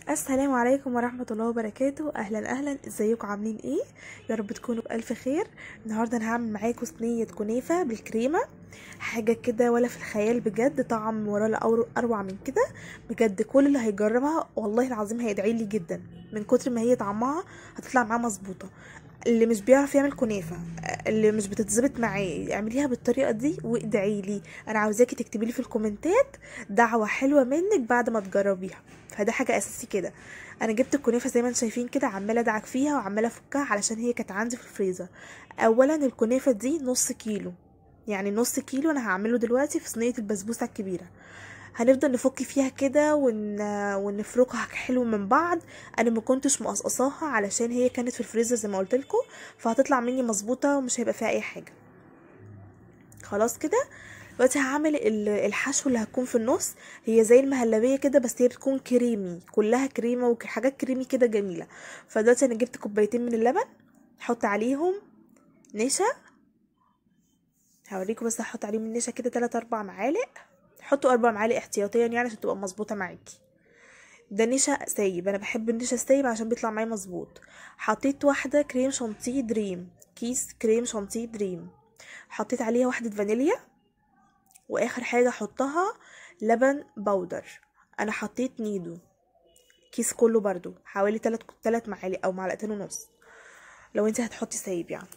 السلام عليكم ورحمة الله وبركاته أهلا أهلا ازيكم عاملين ايه يا رب تكونوا بألف خير النهاردة أنا هعمل معاكم صينية كنافة بالكريمة حاجة كده ولا في الخيال بجد طعم ولا أور- أروع من كده بجد كل اللي هيجربها والله العظيم هيدعي لي جدا من كتر ما هي طعمها هتطلع معاه مظبوطة اللي مش بيعرف يعمل كنافة اللي مش بتتظبط معاه اعمليها بالطريقة دي وادعي لي انا عاوزاكي تكتبي لي في الكومنتات دعوة حلوة منك بعد ما تجربيها فده حاجة اساسي كده انا جبت الكنافة زي ما انتم شايفين كده عمالة ادعك فيها وعمالة افكها علشان هي كانت عندي في الفريزر اولا الكنافة دي نص كيلو يعني نص كيلو انا هعمله دلوقتي في صينية البسبوسة الكبيرة هنفضل نفك فيها كده ون... ونفركها حلو من بعض انا ما كنتش مقصقصاها علشان هي كانت في الفريزر زي ما قلت لكم فهتطلع مني مظبوطه ومش هيبقى فيها اي حاجه خلاص كده دلوقتي هعمل ال- الحشو اللي هتكون في النص هي زي المهلبيه كده بس هي بتكون كريمي كلها كريمه وحاجات كريمي كده جميله فدلوقتي انا جبت كوبايتين من اللبن هحط عليهم نشا هوريكم بس هحط عليهم النشا كده 3 4 معالق حطوا اربع معالق احتياطيا يعني عشان تبقى مظبوطه معاكي ده نشا سايب انا بحب النشا السايب عشان بيطلع معايا مظبوط حطيت واحده كريم شانتيه دريم كيس كريم شانتيه دريم حطيت عليها واحده فانيليا واخر حاجه احطها لبن بودر انا حطيت نيدو كيس كله برضو حوالي 3 3 معالق او معلقتين ونص لو انت هتحطي سايب يعني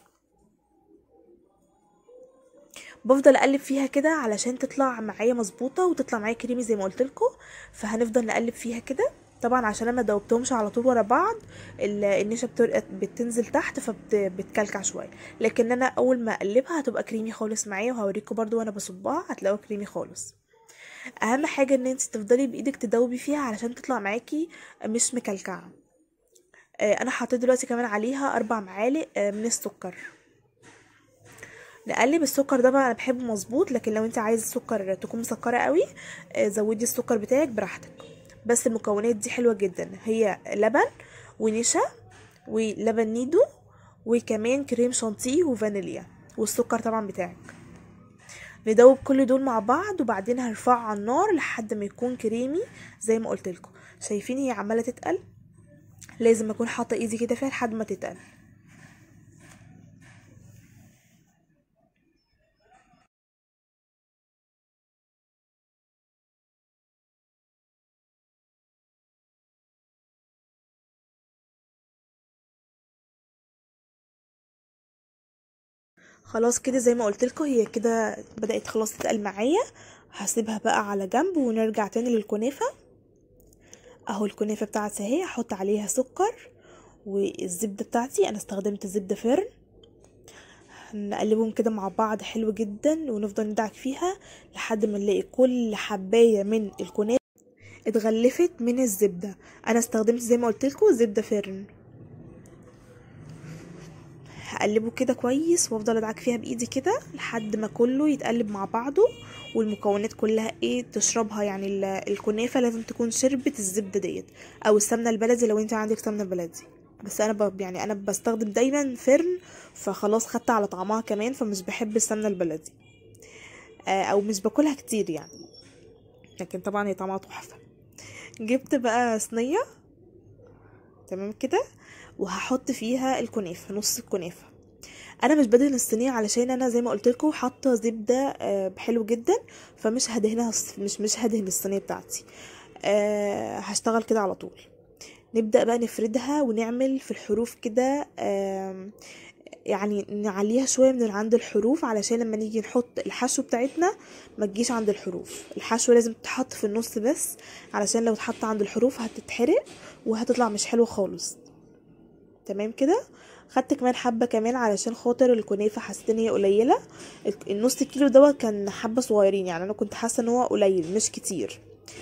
بفضل اقلب فيها كده علشان تطلع معايا مظبوطه وتطلع معايا كريمي زي ما قلت لكم فهنفضل نقلب فيها كده طبعا عشان انا ما دوبتهمش على طول ورا بعض ال- النشا بتر- بتنزل تحت فبتكلكع شويه لكن انا اول ما اقلبها هتبقى كريمي خالص معايا وهوريكم برضو وانا بصبها هتلاقوها كريمي خالص اهم حاجه ان انت تفضلي بايدك تدوبي فيها علشان تطلع معاكي مش مكلكعه آه، انا حطيت دلوقتي كمان عليها اربع معالق آه، من السكر نقلب السكر ده بقى انا بحبه مظبوط لكن لو انت عايز السكر تكون مسكره قوي آه، زودي السكر بتاعك براحتك بس المكونات دي حلوه جدا هي لبن ونشا ولبن نيدو وكمان كريم شانتيه وفانيليا والسكر طبعا بتاعك ندوب كل دول مع بعض وبعدين هرفعه على النار لحد ما يكون كريمي زي ما قلت لكم شايفين هي عماله تتقل لازم اكون حاطه ايدي كده فيها لحد ما تتقل خلاص كده زي ما قلت لكم هي كده بدأت خلاص تتقل معايا هسيبها بقى على جنب ونرجع تاني للكنافة اهو الكنافة بتاعتي اهي هحط عليها سكر والزبدة بتاعتي انا استخدمت زبدة فرن نقلبهم كده مع بعض حلو جدا ونفضل ندعك فيها لحد ما نلاقي كل حباية من الكنافة اتغلفت من الزبدة انا استخدمت زي ما قلت لكم زبدة فرن هقلبه كده كويس وافضل ادعك فيها بايدي كده لحد ما كله يتقلب مع بعضه والمكونات كلها ايه تشربها يعني ال- الكنافه لازم تكون شربت الزبده ديت او السمنه البلدي لو انت عندك سمنه بلدي بس انا ب... يعني انا بستخدم دايما فرن فخلاص خدت على طعمها كمان فمش بحب السمنه البلدي آه، او مش باكلها كتير يعني لكن طبعا هي طعمها تحفه جبت بقى صينيه تمام كده وهحط فيها الكنافه نص الكنافه انا مش بدهن الصينيه علشان انا زي ما قلت لكم حاطه زبده آه، حلو جدا فمش هدهنها الص- مش مش هدهن الصينيه بتاعتي أه هشتغل كده على طول نبدا بقى نفردها ونعمل في الحروف كده آم، يعني نعليها شويه من عند الحروف علشان لما نيجي نحط الحشو بتاعتنا ما تجيش عند الحروف الحشو لازم تتحط في النص بس علشان لو اتحط عند الحروف هتتحرق وهتطلع مش حلوه خالص تمام كده خدت كمان حبه كمان علشان خاطر الكنافه حسيت ان هي قليله الك- النص كيلو دوت كان حبه صغيرين يعني انا كنت حاسه ان هو قليل مش كتير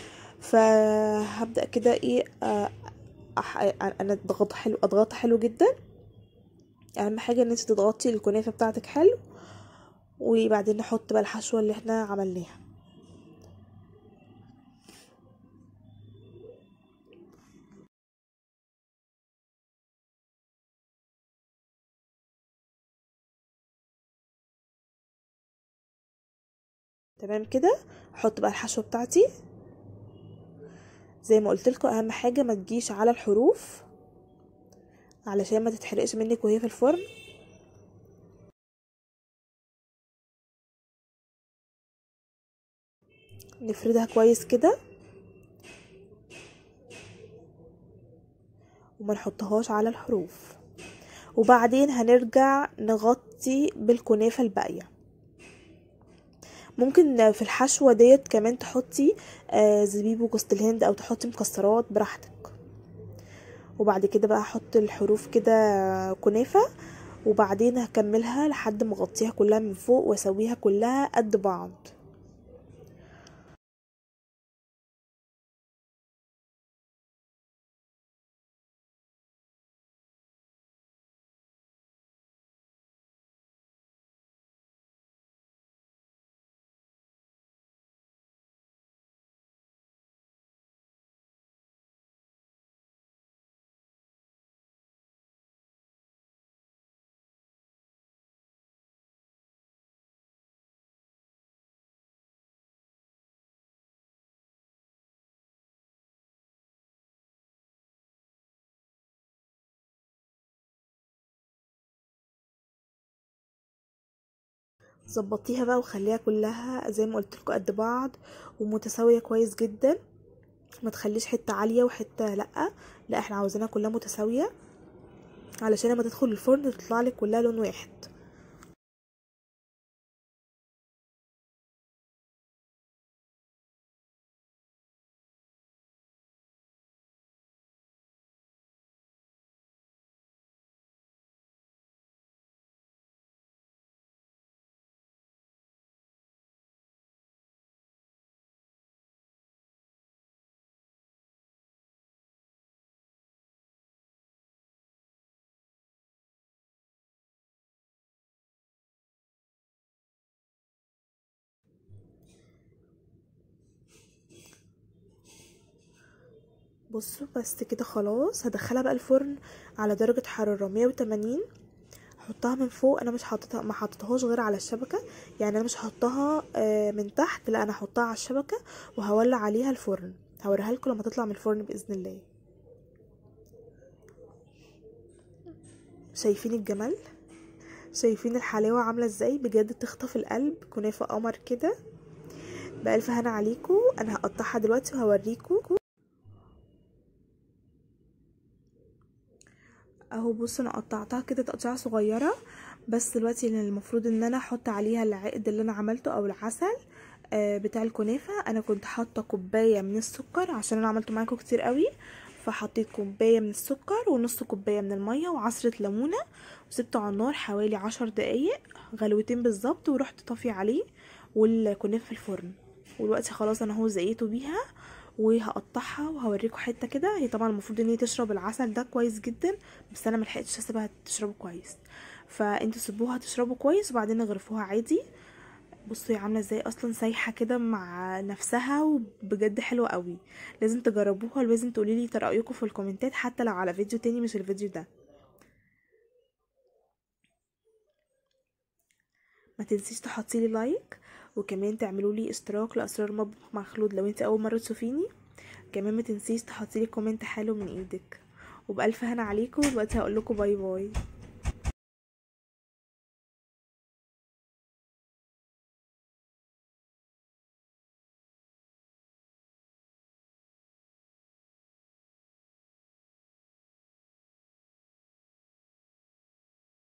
فهبدا كده ايه آه، أح... انا اضغط حلو اضغط حلو جدا اهم حاجه ان انت تضغطي الكنافه بتاعتك حلو وبعدين نحط بقى الحشوه اللي احنا عملناها تمام كده احط بقى الحشوه بتاعتي زي ما قلت لكم اهم حاجه ما تجيش على الحروف علشان ما تتحرقش منك وهي في الفرن نفردها كويس كده وما نحطهاش على الحروف وبعدين هنرجع نغطي بالكنافة الباقية ممكن في الحشوة ديت كمان تحطي آه زبيب وجوز الهند او تحطي مكسرات براحتك وبعد كده بقى احط الحروف كده كنافة وبعدين هكملها لحد ما اغطيها كلها من فوق واسويها كلها قد بعض ظبطيها بقى وخليها كلها زي ما قلت لكم قد بعض ومتساويه كويس جدا ما تخليش حته عاليه وحته لا لا احنا عاوزينها كلها متساويه علشان لما تدخل الفرن تطلع لك كلها لون واحد بصوا بس كده خلاص هدخلها بقى الفرن على درجة حرارة 180 هحطها من فوق انا مش حاططها ما حطيتهاش غير على الشبكة يعني انا مش هحطها آه، من تحت لا انا هحطها على الشبكة وهولع عليها الفرن هوريها لكم لما تطلع من الفرن باذن الله شايفين الجمال شايفين الحلاوة عاملة ازاي بجد تخطف القلب كنافة قمر كده بألف هنا عليكم انا هقطعها دلوقتي وهوريكم اهو بص انا قطعتها كده تقطيعه صغيره بس دلوقتي المفروض ان انا احط عليها العقد اللي انا عملته او العسل آه، بتاع الكنافه انا كنت حاطه كوبايه من السكر عشان انا عملته معاكم كتير قوي فحطيت كوبايه من السكر ونص كوبايه من الميه وعصره ليمونه وسبته على النار حوالي عشر دقايق غلوتين بالظبط ورحت طافيه عليه والكنافه في الفرن ودلوقتي خلاص انا هو زقيته بيها وهقطعها وهوريكم حته كده هي طبعا المفروض ان هي تشرب العسل ده كويس جدا بس انا ملحقتش اسيبها تشربه كويس فانتوا سيبوها تشربه كويس وبعدين اغرفوها عادي بصوا هي عامله ازاي اصلا سايحه كده مع نفسها وبجد حلوه قوي لازم تجربوها ولازم تقولي لي رايكم في الكومنتات حتى لو على فيديو تاني مش الفيديو ده ما تنسيش تحطي لي لايك وكمان تعملوا لي اشتراك لاسرار مطبخ مع خلود لو انت اول مره تشوفيني كمان ما تنسيش تحطي لي كومنت حلو من ايدك وبالف هنا عليكم دلوقتي هقول لكم باي باي